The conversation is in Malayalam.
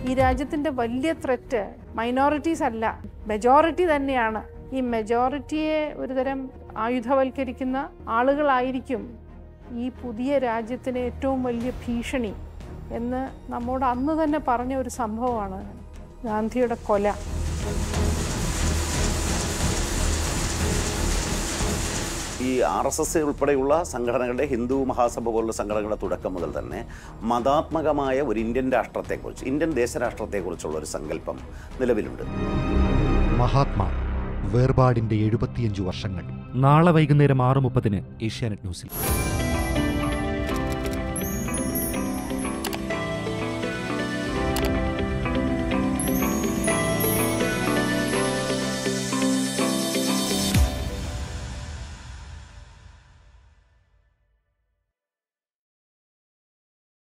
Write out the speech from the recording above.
ഈ രാജ്യത്തിൻ്റെ വലിയ ത്രെറ്റ് മൈനോറിറ്റീസ് അല്ല മെജോറിറ്റി തന്നെയാണ് ഈ മെജോറിറ്റിയെ ഒരുതരം ആയുധവൽക്കരിക്കുന്ന ആളുകളായിരിക്കും ഈ പുതിയ രാജ്യത്തിന് ഏറ്റവും വലിയ ഭീഷണി എന്ന് നമ്മോട് അന്ന് തന്നെ പറഞ്ഞ ഒരു സംഭവമാണ് ഗാന്ധിയുടെ കൊല ഈ ആർ എസ് എസ് ഉൾപ്പെടെയുള്ള സംഘടനകളുടെ ഹിന്ദു മഹാസഭ പോലുള്ള സംഘടനകളുടെ തുടക്കം മുതൽ തന്നെ മതാത്മകമായ ഒരു ഇന്ത്യൻ രാഷ്ട്രത്തെക്കുറിച്ച് ഇന്ത്യൻ ദേശരാഷ്ട്രത്തെക്കുറിച്ചുള്ള ഒരു സങ്കല്പം നിലവിലുണ്ട് മഹാത്മാ വേർപാടിന്റെ എഴുപത്തിയഞ്ചു വർഷങ്ങൾ നാളെ വൈകുന്നേരം ആറ് മുപ്പതിന് ഏഷ്യാനെറ്റ് ന്യൂസിൽ